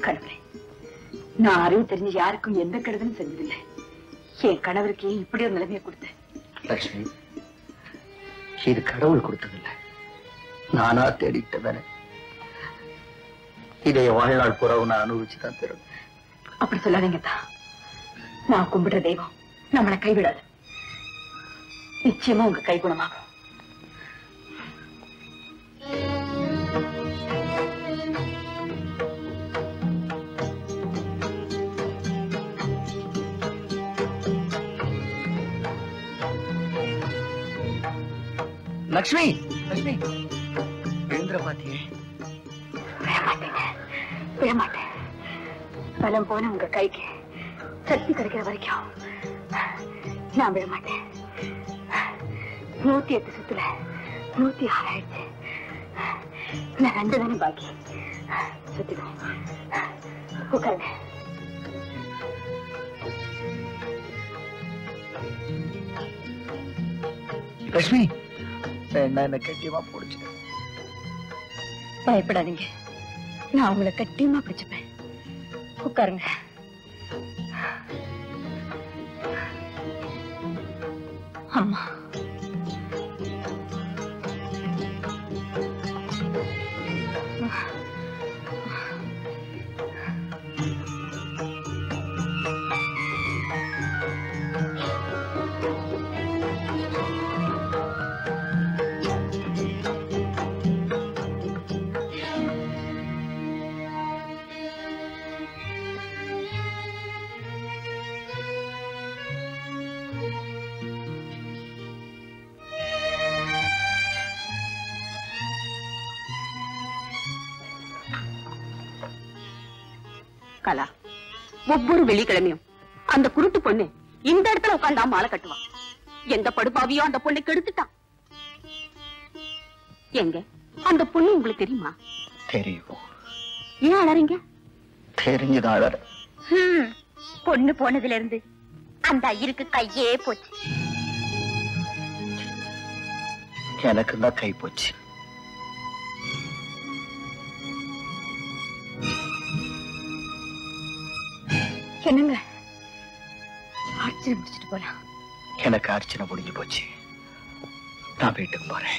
கடவுளே நான் அறிவு தெரிஞ்சு யாருக்கும் எந்த கெடுதலும் செஞ்சதில்லை என் கணவருக்கு ஏன் இப்படி ஒரு நிலைமையை கொடுத்தேன் லட்சுமி இது கடவுள் கொடுத்ததில்ல நானா தேடிட்டதானே இதை வாழ்நாள் புறவு நான் அனுபவிச்சு தான் தரணும் அப்படி சொல்லாதீங்க தான் நான் கும்பிடுற தெய்வம் நம்மளை கைவிடாது நிச்சயமா உங்க கை குணமாகும் லட்சுமி லட்சுமி எழுந்திர பாத்தியே விழ மாட்டேங்க விழ மாட்டேன் பலம் போன உங்க கைக்கு சக்தி கிடைக்கிற வரைக்கும் நான் விழ மாட்டேன் நூத்தி எட்டு சுத்துல நூத்தி ஆறு ஆயிடுச்சு நான் ரெண்டு தானே பாக்கி சுத்திடும் உட்காருங்க லட்சுமி என்ன என்ன கட்டியமா போடுச்சு பயப்படாதீங்க நான் உங்களை கட்டியமா பிடிச்சுப்பேன் உட்காருங்க அம்மா கலா ஒவ்வொரு வெள்ளிக்கிழமையும் அந்த குருட்டு பொண்ணு இந்த இடத்துல உட்காந்தா மாலை கட்டுவான் எந்த படுபாவியோ அந்த பொண்ணை கெடுத்துட்டான் எங்க அந்த பொண்ணு உங்களுக்கு தெரியுமா தெரியும் ஏன் அழறீங்க தெரிஞ்சுதான் அழற ஹம், பொண்ணு போனதுல இருந்து அந்த ஐயருக்கு கையே போச்சு எனக்கு தான் கை போச்சு என்னங்க ஆச்சரியம் முடிச்சிட்டு போலாம் எனக்கு அர்ச்சனை முடிஞ்சு போச்சு நான் வீட்டுக்கு போறேன்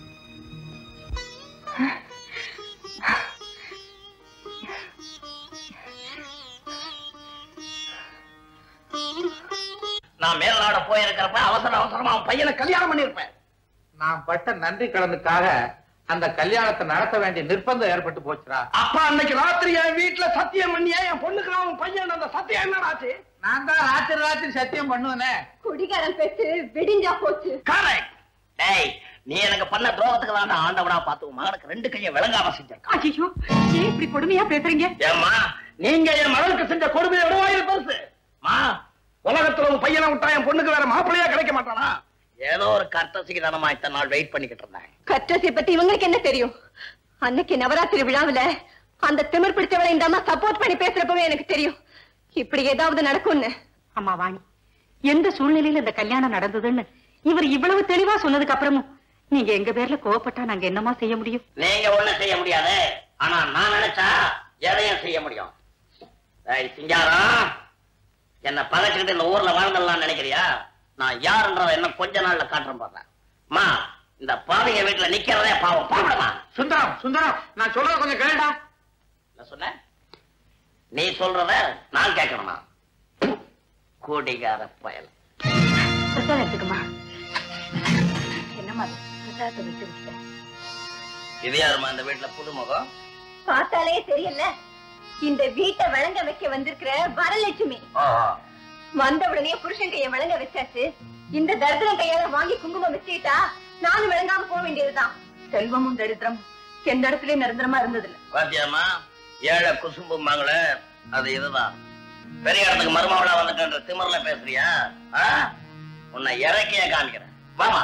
நான் மேல்நாட போயிருக்கிறப்ப அவசர அவசரமா அவன் பையனை கல்யாணம் பண்ணிருப்பேன் நான் பட்ட நன்றி கடனுக்காக அந்த கல்யாணத்தை நடத்த வேண்டிய நிர்பந்தம் ஏற்பட்டு போச்சுடா அப்ப அன்னைக்கு ராத்திரி என் வீட்டுல சத்தியம் பண்ணியே என் பொண்ணுக்கு அவன் பையன் அந்த சத்தியம் என்னடாச்சு நான் தான் ராத்திரி ராத்திரி சத்தியம் பண்ணுவேனே குடிகாரன் பேச்சு விடிஞ்சா போச்சு கரெக்ட் டேய் நீ எனக்கு பண்ண துரோகத்துக்கு தான் ஆண்டவனா பார்த்து உன் மகனுக்கு ரெண்டு கையை விளங்காம செஞ்சிருக்கான் ஐயோ ஏன் இப்படி கொடுமையா பேசுறீங்க ஏம்மா நீங்க என் மகனுக்கு செஞ்ச கொடுமையை விடவாயில் பெருசு மா உலகத்துல உன் பையனை விட்டா என் பொண்ணுக்கு வேற மாப்பிள்ளையா கிடைக்க மாட்டானா ஏதோ ஒரு கர்த்தசிக்கு தானமா இத்தனை நாள் வெயிட் பண்ணிக்கிட்டு இருந்தேன் கற்றத்தை பத்தி இவங்களுக்கு என்ன தெரியும் அன்னைக்கு நவராத்திரி விழாவுல அந்த திமிர் பிடிச்சவளை இந்த அம்மா சப்போர்ட் பண்ணி பேசுறப்பவே எனக்கு தெரியும் இப்படி ஏதாவது நடக்கும்னு அம்மா வாணி எந்த சூழ்நிலையில இந்த கல்யாணம் நடந்ததுன்னு இவர் இவ்வளவு தெளிவா சொன்னதுக்கு அப்புறமும் நீங்க எங்க பேர்ல கோவப்பட்டா நாங்க என்னமா செய்ய முடியும் நீங்க ஒண்ணும் செய்ய முடியாது ஆனா நான் நினைச்சா எதையும் செய்ய முடியும் ஏய், சிங்காரம் என்ன பகைச்சுக்கிட்டு இந்த ஊர்ல வாழ்ந்துடலாம் நினைக்கிறியா நான் யாருன்றத என்ன கொஞ்ச நாள்ல காட்டுறேன் பாருங்க மா இந்த பாவிங்க வீட்டுல நிக்கிறதே பாவம் பாவடமா சுந்தரம் சுந்தரம் நான் சொல்றத கொஞ்சம் கேளுடா என்ன சொன்ன நீ சொல்றத நான் கேட்கணுமா கூடிகார பயல் பிரசாதம் எடுத்துக்குமா என்னம்மா அது? பிரசாதத்தை விட்டு விட்டுட்டேன் இது யாருமா இந்த வீட்டுல புதுமுகம் பார்த்தாலே தெரியல இந்த வீட்டை வழங்க வைக்க வந்திருக்கிற வரலட்சுமி வந்த உடனே புருஷன் கைய வழங்க வச்சாச்சு இந்த தர்தனம் கையால வாங்கி குங்குமம் வச்சுக்கிட்டா நானும் விளங்காம போக வேண்டியதுதான் செல்வமும் தரித்திரம் எந்த இடத்துலயும் நிரந்தரமா இருந்ததில்ல பாத்தியாமா ஏழை குசும்புமாங்கள அது இதுதான் பெரிய இடத்துக்கு மருமகளா வந்துட்டு திமிர்ல பேசுறியா ஆ? உன்னை இறக்கிய காமிக்கிறேன் வாமா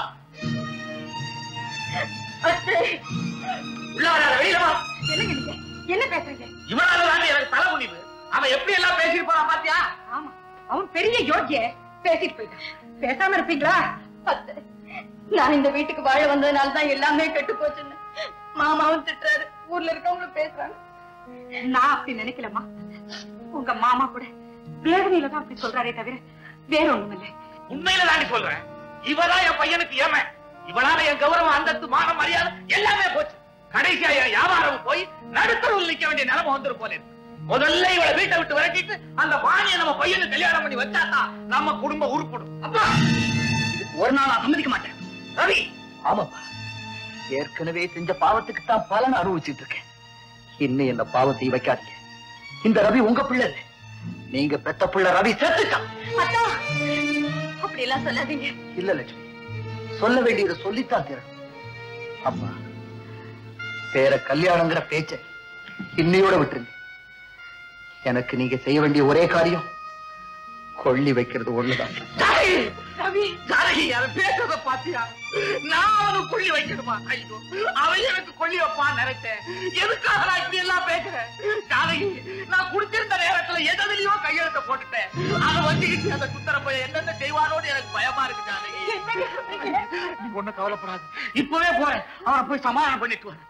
உள்ள வராத வெளியில வா என்னங்க நீங்க என்ன பேசுறீங்க இவனால தாங்க எனக்கு தலை முடிவு அவன் எப்படி எல்லாம் பேசியிருப்பான் பாத்தியா ஆமா அவன் பெரிய யோக்கிய பேசிட்டு போயிட்டான் பேசாம இருப்பீங்களா அத்தை, நான் இந்த வீட்டுக்கு வாழ வந்ததுனால தான் எல்லாமே கெட்டு போச்சுன்னு மாமாவும் திட்டுறாரு ஊர்ல இருக்கவங்களும் பேசுறாங்க நான் அப்படி நினைக்கலம்மா உங்க மாமா கூட வேதனையில தான் அப்படி சொல்றாரே தவிர வேற ஒண்ணும் இல்லை உண்மையில தாண்டி சொல்றேன் இவதான் என் பையனுக்கு ஏம இவனால என் கௌரவம் அந்தஸ்து மான மரியாதை எல்லாமே போச்சு கடைசியா என் வியாபாரம் போய் நடுத்தரவில் நிக்க வேண்டிய நிலைமை வந்துரும் போல இருக்கு. முதல்ல இவளை வீட்டை விட்டு விரட்டிட்டு அந்த வாணியை நம்ம பையனுக்கு கல்யாணம் பண்ணி வச்சாதான் நம்ம குடும்பம் உருப்படும் அப்பா ஒரு நாள் நான் சம்மதிக்க மாட்டேன் ரவி ஆமாப்பா ஏற்கனவே செஞ்ச பாவத்துக்கு தான் பலன் அனுபவிச்சுட்டு இருக்கேன் இன்னும் இந்த பாவத்தை வைக்காதீங்க இந்த ரவி உங்க பிள்ளை இல்லை. நீங்க பெத்த பிள்ளை ரவி செத்துட்டான் அத்தா அப்படி எல்லாம் சொல்லாதீங்க இல்ல லட்சுமி சொல்ல வேண்டியதை சொல்லித்தான் தீரணும் அப்பா பேர கல்யாணங்கிற பேச்ச இன்னையோட விட்டுருங்க எனக்கு நீங்க செய்ய வேண்டிய ஒரே காரியம் கொள்ளி வைக்கிறது ஒண்ணுதான் ஜானகி ரவி ஜானகி அதை பேசுறத பாத்தியா நான் அவனுக்கு கொள்ளி வைக்கணுமா ஐயோ அவன் எனக்கு கொள்ளி வைப்பான்னு நினைச்சேன் எதுக்காக நான் இப்படி எல்லாம் பேசுறேன் ஜானகி நான் குடிச்சிருந்த நேரத்துல எதுலயோ கையெழுத்த போட்டுட்டேன் அதை வச்சுக்கிட்டு அந்த சுந்தர பையன் என்னென்ன செய்வானோன்னு எனக்கு பயமா இருக்கு ஜானகி நீ ஒண்ணும் கவலைப்படாது இப்பவே போறேன் அவனை போய் சமாதானம் பண்ணிட்டு வரேன்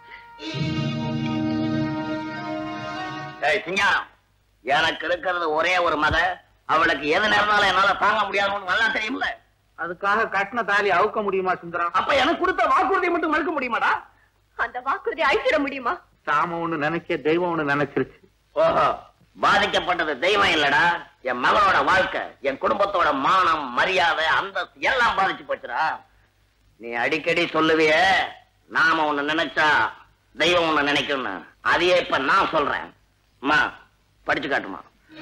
ஏய் சிங்காரம் எனக்கு இருக்கிறது ஒரே ஒரு மத அவளுக்கு எது நேரம்னாலும் என்னால தாங்க முடியாதுன்னு நல்லா தெரியும்ல அதுக்காக கட்டின தாலி அவுக்க முடியுமா சுந்தரம் அப்ப எனக்கு கொடுத்த வாக்குறுதியை மட்டும் மறுக்க முடியுமாடா அந்த வாக்குறுதி அழிச்சிட முடியுமா சாம ஒண்ணு நினைக்க தெய்வம் ஒண்ணு நினைச்சிருச்சு ஓஹோ பாதிக்கப்பட்டது தெய்வம் இல்லடா என் மகனோட வாழ்க்கை என் குடும்பத்தோட மானம் மரியாதை அந்தஸ்து எல்லாம் பாதிச்சு போச்சுடா நீ அடிக்கடி சொல்லுவியே நாம ஒண்ணு நினைச்சா தெய்வம் ஒண்ணு நினைக்கும்னு அதையே இப்ப நான் சொல்றேன் அம்மா படிச்சு காட்டுமா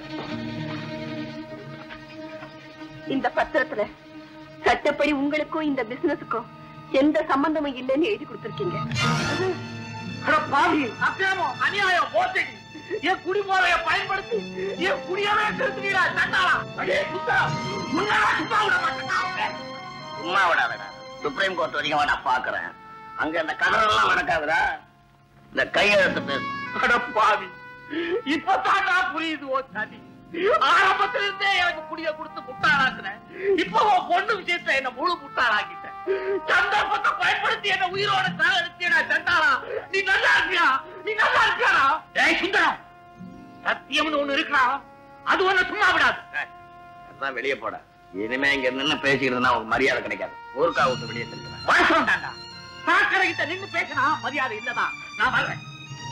இந்த பத்திரத்துல சட்டப்படி உங்களுக்கும் இந்த பிசினஸுக்கும் எந்த சம்பந்தமும் இல்லைன்னு எழுதி கொடுத்திருக்கீங்க அட பாவி அக்கிரமம் அநியாயம் மோசடி என் குடிமுறைய பயன்படுத்தி என் குடியவே திருத்துறீடா சட்டாளா அடே சுத்தா முன்னாடி சுத்தா விட மாட்டேன் சும்மா விடாதடா சுப்ரீம் கோர்ட் வரைக்கும் வேணா பாக்குறேன் அங்க இந்த கதறெல்லாம் நடக்காதுடா இந்த கையெழுத்து பேசு அட பாவி இப்பதான் நான் புரியுது ஓ சதி ஆரம்பத்துல இருந்தே எனக்கு புடிய கொடுத்து முட்டாளாக்குனேன் இப்ப உன் பொண்ணு விஷயத்த என்ன முழு முட்டாளாக்கிட்ட சந்தர்ப்பத்தை பயன்படுத்தி என்ன உயிரோட தலை எடுத்தியடா சண்டாளா நீ நல்லா இருக்கியா நீ நல்லா இருக்கியாடா ஏய் சுந்தரம் சத்தியம்னு ஒண்ணு இருக்கா அது ஒண்ணு சும்மா விடாது அதான் வெளியே போட இனிமே இங்க நின்னு பேசிக்கிறதுனா உனக்கு மரியாதை கிடைக்காது ஊருக்கா விட்டு வெளியே செல்லுவேன் வயசு தாண்டா சாக்கடை கிட்ட நின்னு பேசினா மரியாதை இல்லதான் நான் வர்றேன்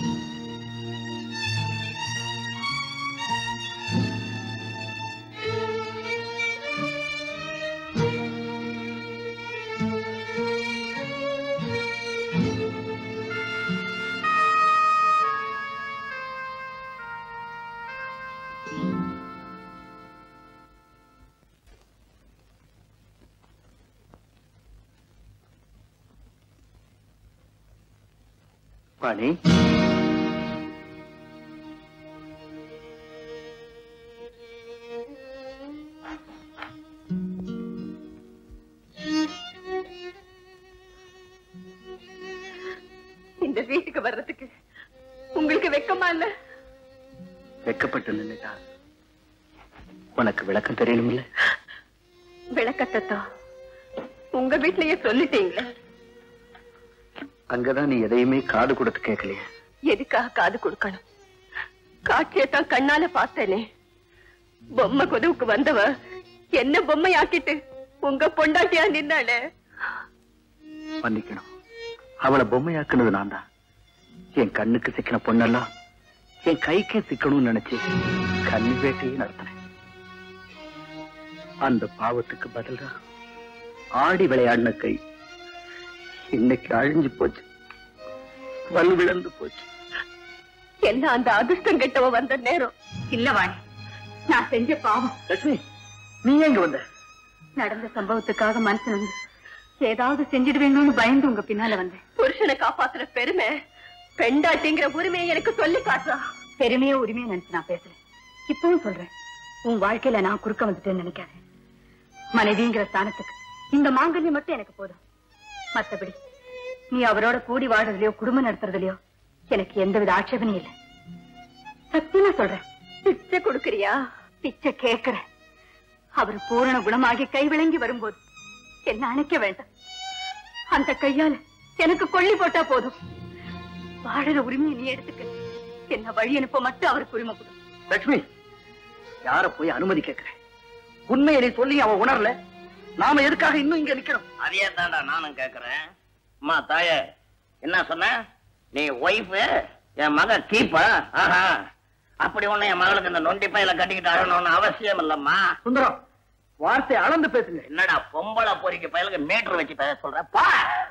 வாணி இந்த வீட்டுக்கு வர்றதுக்கு உங்களுக்கு வெக்கமா இல்ல வெக்கப்பட்டு நின்னுட்டா உனக்கு விளக்கம் தெரியணும்ல விளக்கத்தான் உங்க வீட்லயே சொல்லிட்டீங்களே அங்கதான் நீ எதையுமே காது கொடுத்து கேட்கலையே எதுக்காக காது கொடுக்கணும் காட்சியத்தான் கண்ணால பார்த்தேனே பொம்மை கொதுவுக்கு வந்தவ என்ன பொம்மை ஆக்கிட்டு உங்க பொண்டாட்டியா நின்னாளே மன்னிக்கணும் அவளை பொம்மையாக்குனது நான் தான் என் கண்ணுக்கு சிக்கின பொண்ணெல்லாம் என் கைக்கே சிக்கணும்னு நினைச்சு கண்ணி வேட்டையே நடத்தினேன் அந்த பாவத்துக்கு பதிலா ஆடி விளையாடின கை இன்னைக்கு அழிஞ்சு போச்சு வலு விழுந்து போச்சு எல்லாம் அந்த அதிர்ஷ்டம் கெட்டவ வந்த நேரம் இல்ல வாணி நான் செஞ்ச பாவம் லட்சுமி நீ எங்க வந்த நடந்த சம்பவத்துக்காக மனசு வந்து ஏதாவது செஞ்சிடுவீங்கன்னு பயந்து உங்க பின்னால வந்தேன் புருஷனை காப்பாத்துற பெருமை பெண்டாட்டிங்கிற உரிமையை எனக்கு சொல்லி காட்டுறா பெருமையோ உரிமையோ நினைச்சு நான் பேசுறேன் இப்பவும் சொல்றேன் உன் வாழ்க்கையில நான் குறுக்க வந்துட்டேன்னு நினைக்காத மனைவிங்கிற ஸ்தானத்துக்கு இந்த மாங்கல்யம் மட்டும் எனக்கு போதும் மத்தபடி நீ அவரோட கூடி வாழ்றதுலயோ குடும்பம் நடத்துறதுலயோ எனக்கு எந்தவித ஆட்சேபனையும் இல்லை சத்தியமா சொல்றேன் பிச்சை கொடுக்கறியா பிச்சை கேட்கிறேன் அவர் பூரண குணமாகி கை விளங்கி வரும்போது என்ன அணைக்க வேண்டாம் அந்த கையால எனக்கு கொள்ளி போட்டா போதும் வாழற உரிமையை நீ எடுத்துக்க என்ன வழி அனுப்ப மட்டும் அவருக்கு உரிமை கொடு லட்சுமி யார போய் அனுமதி கேட்கிறேன் உண்மையை நீ சொல்லி அவன் உணரல நாம எதுக்காக இன்னும் இங்க நிக்கிறோம் அதையே தாண்டா நானும் கேக்குறேன் அம்மா தாயே என்ன சொன்ன நீ ஒய்ஃப் என் மக கீப்பா ஆஹா அப்படி ஒண்ணு என் மகளுக்கு இந்த நொண்டி பையில கட்டிக்கிட்டு அழணும்னு அவசியம் இல்லம்மா சுந்தரம் வார்த்தை அளந்து பேசுங்க என்னடா பொம்பளை பொறிக்கு பயலுக்கு மீட்டர் வச்சு பேச சொல்ற பா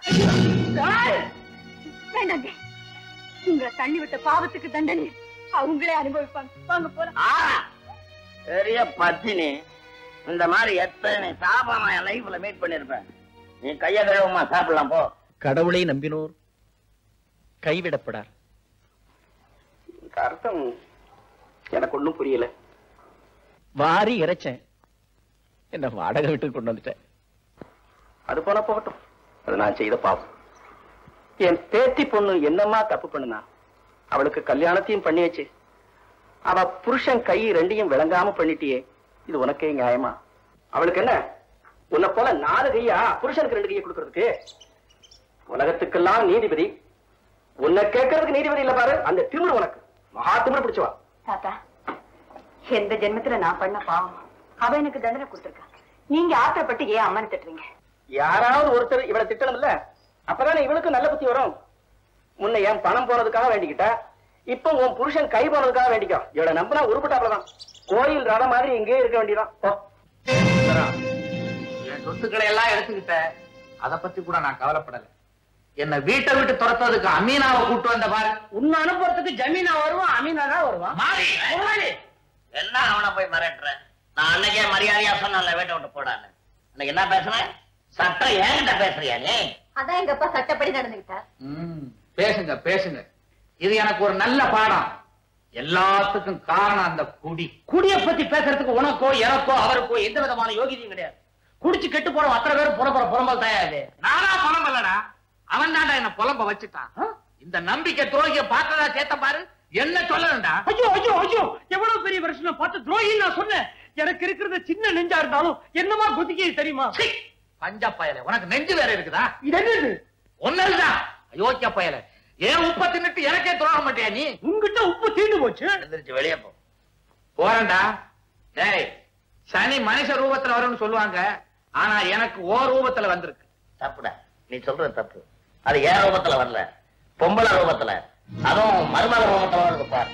வேண்டாங்க உங்களை தள்ளி விட்ட பாவத்துக்கு தண்டனை அவங்களே அனுபவிப்பாங்க வாங்க போலாம் ஆ, பெரிய பத்தினி இந்த மாதிரி எத்தனை சாபம் நான் என் லைஃப்ல மீட் பண்ணிருப்பேன் நீ கைய கழுவுமா சாப்பிடலாம் போ கடவுளை நம்பினோர் கைவிடப்படார் அர்த்தம் எனக்கு ஒண்ணும் புரியல வாரி இறைச்சேன் என்ன வாடகை வீட்டுக்கு கொண்டு வந்துட்டேன் அது போனா போகட்டும் அது நான் செய்த பாவம் என் பேத்தி பொண்ணு என்னமா தப்பு பண்ணுனா அவளுக்கு கல்யாணத்தையும் பண்ணி வச்சு அவ புருஷன் கை ரெண்டையும் விளங்காம பண்ணிட்டியே இது உனக்கே நியாயமா அவளுக்கு என்ன உன்னை போல நாலு கையா புருஷனுக்கு ரெண்டு கையை கொடுக்கறதுக்கு உலகத்துக்கெல்லாம் நீதிபதி உன்னை கேட்கறதுக்கு நீதிபதி இல்ல பாரு அந்த திமிரு உனக்கு மகா திமிரு பிடிச்சவா தாத்தா எந்த ஜென்மத்துல நான் பண்ண பாவம் அவ எனக்கு தண்டனை கொடுத்திருக்கா நீங்க ஆத்திரப்பட்டு ஏன் அம்மனை திட்டுறீங்க யாராவது ஒருத்தர் இவளை திட்டணும் இல்ல அப்பதானே இவளுக்கு நல்ல புத்தி வரும் முன்ன என் பணம் போனதுக்காக வேண்டிக்கிட்ட இப்ப உன் புருஷன் கை போனதுக்காக வேண்டிக்கோ இவளை நம்பினா உருப்பட்டாப்லதான் கோயில் ரதம் மாதிரி இங்கே இருக்க வேண்டியதான் போ. என் சொத்துக்களை எல்லாம் எடுத்துக்கிட்ட அத பத்தி கூட நான் கவலைப்படல என்ன வீட்டை விட்டு துரத்ததுக்கு அமீனாவை கூட்டு வந்த பாரு உன்னை அனுப்புறதுக்கு ஜமீனா வருவான் அமீனா தான் வருவான் மாறி என்ன அவனை போய் மிரட்டுற நான் அன்னைக்கே மரியாதையா சொன்னேன்ல வீட்டை விட்டு போடான்னு அன்னைக்கு என்ன பேசுனேன் சட்டம் ஏன்கிட்ட பேசுறியா நீ அதான் எங்க அப்பா சட்டப்படி நடந்துகிட்டார் ம், பேசுங்க பேசுங்க இது எனக்கு ஒரு நல்ல பாடம் எல்லாத்துக்கும் காரணம் அந்த குடி குடிய பத்தி பேசுறதுக்கு உனக்கோ எனக்கோ அவருக்கோ எந்த விதமான யோகியதையும் கிடையாது குடிச்சு கெட்டு போற அத்தனை பேரும் புறப்புற புறம்பல் தயாரு நானா பணம் இல்லடா அவன் தான்டா என்ன புலம்ப வச்சுட்டான் இந்த நம்பிக்கை துரோகிய பார்த்ததா சேத்த பாரு என்ன சொல்லணும்டா ஐயோ ஐயோ ஐயோ எவ்வளவு பெரிய வருஷம் பார்த்து துரோகி நான் சொன்னேன் எனக்கு இருக்கிறது சின்ன நெஞ்சா இருந்தாலும் என்னமா குதிக்க தெரியுமா சீ, பஞ்சா பயல உனக்கு நெஞ்சு வேற இருக்குதா இது என்னது ஒன்னல்தான் அயோக்கிய பயல ஏன் உப்ப தின்னுட்டு எனக்கே துரோகம் மாட்டியா நீ உங்ககிட்ட உப்பு தீண்டு போச்சு எழுந்திருச்சு வெளியே போ போறேன்டா டேய் சனி மனுஷ ரூபத்துல வரும்னு சொல்லுவாங்க ஆனா எனக்கு ஓ ரூபத்துல வந்திருக்கு தப்புடா நீ சொல்றது தப்பு அது ஏன் ரூபத்துல வரல பொம்பளை ரூபத்துல அதுவும் மருமக ரூபத்துல வருது பாரு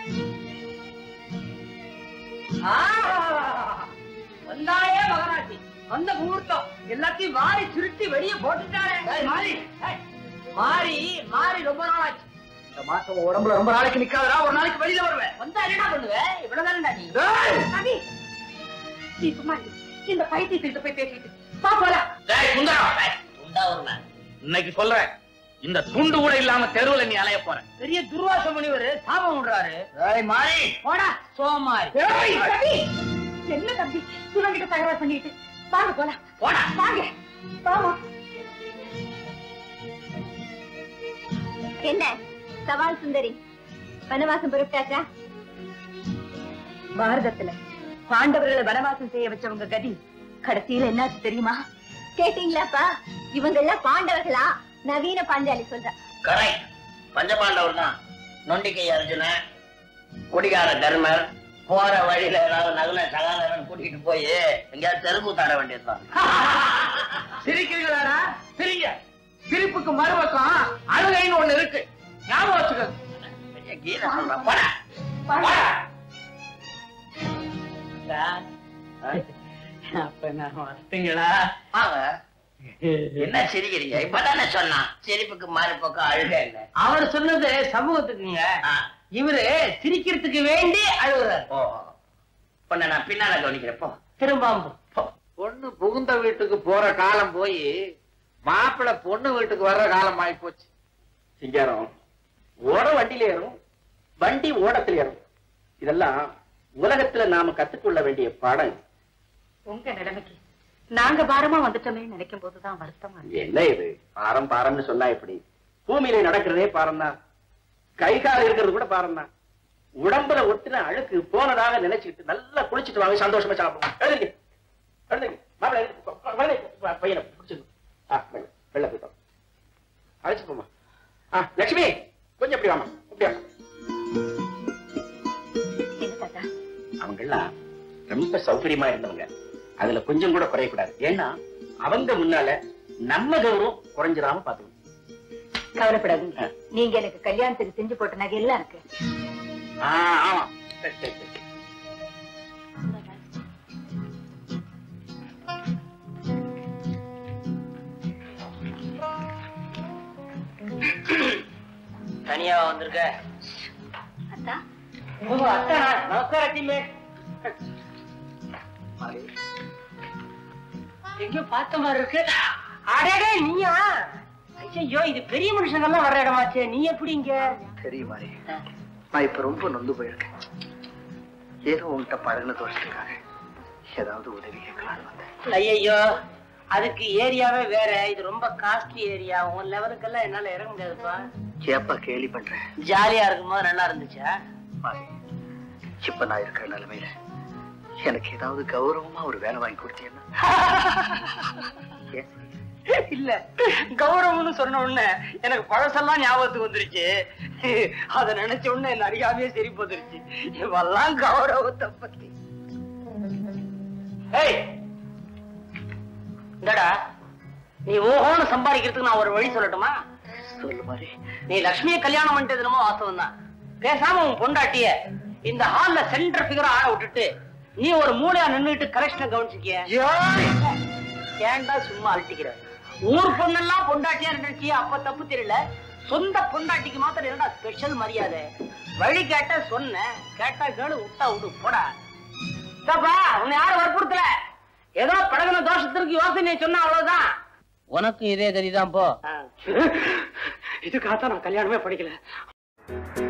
வந்தாயே மகராட்சி வந்த முகூர்த்தம் எல்லாத்தையும் வாரி சுருட்டி வெளியே போட்டுட்டாரே மாறி ஏய், மாறி மாறி ரொம்ப நாளாச்சு இந்த மாசம் உடம்புல ரொம்ப நாளைக்கு நிக்காதடா ஒரு நாளைக்கு வெளியில வருவேன் வந்தா என்னடா பண்ணுவேன் இவ்வளவுதானடா நீ ரவி நீ சும்மா இரு. இந்த பைத்தியத்திட்ட போய் பேசிட்டு பா போலாம் டேய் சுந்தரம் ஏய், துண்டா வருமே இன்னைக்கு சொல்றேன் இந்த துண்டு கூட இல்லாம தெருவுல நீ அலைய போற பெரிய துர்வாச முனிவர் சாபம் விடுறாரு டேய் மாறி போடா சோமாரி ரவி என்ன தம்பி துணங்கிட்ட தகவல் பண்ணிட்டு வாங்க போலாம் போடா வாங்க வாமா என்ன சவால் சுந்தரி வனவாசம் புறப்பட்டாச்சா பாரதத்துல பாண்டவர்களை வனவாசம் செய்ய வச்சவங்க கதி கடைசியில என்னாச்சு தெரியுமா கேட்டீங்களாப்பா இவங்க எல்லாம் பாண்டவர்களா நவீன பாஞ்சாலி சொல்ற கரெக்ட் பஞ்சபாண்டவர் தான் நொண்டிக்கை அர்ஜுனன் குடிகார தர்மர் போற வழியில ஏதாவது நகுல சகாதரன் கூட்டிட்டு போய் எங்கேயாவது தெருக்கூத்தாட வேண்டியதுதான் சிரிக்கிறீங்களாடா சிரிங்க சிரிப்புக்கு மறுபக்கம் அழுகைன்னு ஒண்ணு இருக்கு ஞாபகம் வச்சுக்க பெரிய கீதை சொல்றேன் போடா போடா. அப்ப நான் வரட்டுங்களா வாங்க என்ன சிரிக்கிறீங்க இப்பதானே சொன்னான் சிரிப்புக்கு மாறி பக்கம் அழுக இல்ல அவர் சொன்னது சமூகத்துக்குங்க ஆ. இவரு சிரிக்கிறதுக்கு வேண்டி அழுகுறாரு ஓ பொண்ணு நான் பின்னால கவனிக்கிறேன் போ திரும்பாம்பு பொண்ணு புகுந்த வீட்டுக்கு போற காலம் போய் மாப்பிள்ளை பொண்ணு வீட்டுக்கு வர்ற காலம் ஆகி போச்சு சிங்காரம் ஓட வண்டியில ஏறும் வண்டி ஓடத்துல ஏறும் இதெல்லாம் உலகத்துல நாம கத்துக்கொள்ள வேண்டிய பாடம் உங்க நிலைமைக்கு நாங்க பாரமா வந்துட்டோமே நினைக்கும் போதுதான் வருத்தமா இருக்கு. என்ன இது பாரம் பாரம்னு சொன்னா எப்படி பூமியில நடக்கிறதே பாரம் தான் கை கால் இருக்கிறது கூட பாரம் தான் உடம்புல ஒட்டின அழுக்கு போனதாக நினைச்சுக்கிட்டு நல்லா குளிச்சுட்டு வாங்க சந்தோஷமா சாப்பிடுவோம் எழுதுங்க எழுதுங்க மாப்பிள்ளை எழுதுங்க. ப- ப- குழந்தை, ப- பையனை பிடிச்சிங்க ஆ வெள்ள வெள்ள போயிட்டோம் அழைச்சு போமா ஆ லட்சுமி கொஞ்சம் எப்படி வாமா இப்படி வாமா அவங்கெல்லாம் ரொம்ப சௌகரியமா இருந்தவங்க அதுல கொஞ்சம் கூட குறையக்கூடாது ஏன்னா அவங்க முன்னால நம்ம கௌரவம் குறைஞ்சிடாம பாத்துக்கணும் கவலைப்படாதீங்க நீங்க எனக்கு கல்யாணத்துக்கு செஞ்சு போட்ட நகை எல்லாம் இருக்கு ஆ, ஆமா சரி, சரி, சரி. தனியா வந்திருக்க அத்தா ஓ அத்தா நமஸ்காரம் டீமே எங்கேயோ பார்த்த மாதிரி இருக்கு அடடே நீயா ஐயோ இது பெரிய மனுஷங்கெல்லாம் வர்ற இடமாச்சே நீ எப்படி இங்க தெரியுமாரி நான் இப்ப ரொம்ப நொந்து போயிருக்கேன் ஏதோ உன்கிட்ட பழகுன தோஷத்துக்காக ஏதாவது உதவி கேட்கலான்னு வந்தேன் ஐயோ அதுக்கு ஏரியாவே வேற இது ரொம்ப காஸ்ட்லி ஏரியா உன் லெவலுக்கெல்லாம் என்னால இறங்க முடியாதுப்பா ஏப்பா கேலி பண்றேன் ஜாலியா இருக்கும்போது நல்லா இருந்துச்சா மாறி இப்ப நான் இருக்கிற நிலைமையில எனக்கு ஏதாவது கௌரவமா ஒரு வேலை வாங்கி கொடுத்தீங்கன்னா ஏன் சிரிக்கிற? இல்ல கௌரவம்னு சொன்ன உடனே எனக்கு பழசெல்லாம் ஞாபகத்துக்கு வந்துருச்சு அத நினைச்ச உடனே என்ன அறியாமையே சரி போந்துருச்சு இவெல்லாம் கௌரவத்தை பத்தி ஏய் இந்தடா நீ ஓஹோன்னு சம்பாதிக்கிறதுக்கு நான் ஒரு வழி சொல்லட்டுமா சொல்லு மாதிரி நீ லட்சுமியை கல்யாணம் பண்ணிட்டது என்னமோ வாஸ்தவம் தான் பேசாம உன் பொண்டாட்டிய இந்த ஹால்ல சென்டர் பிகரா ஆட விட்டுட்டு நீ ஒரு மூலையா நின்னுட்டு கலெக்ஷனை கவனிச்சுக்கிய ஏன்டா சும்மா அழட்டிக்கிற ஊர் பொண்ணெல்லாம் பொண்டாட்டியா இருந்துச்சு அப்ப தப்பு தெரியல சொந்த பொண்டாட்டிக்கு மாத்திரம் என்னடா ஸ்பெஷல் மரியாதை வழி கேட்ட சொன்ன கேட்டா கேளு விட்டா விடு போடா இதப்பா உன்னை யாரும் வற்புறுத்தல ஏதோ பழகின தோஷத்திற்கு யோசனை சொன்னா அவ்வளவுதான் உனக்கு இதே கதிதான் போ இதுக்காகத்தான் நான் கல்யாணமே படிக்கல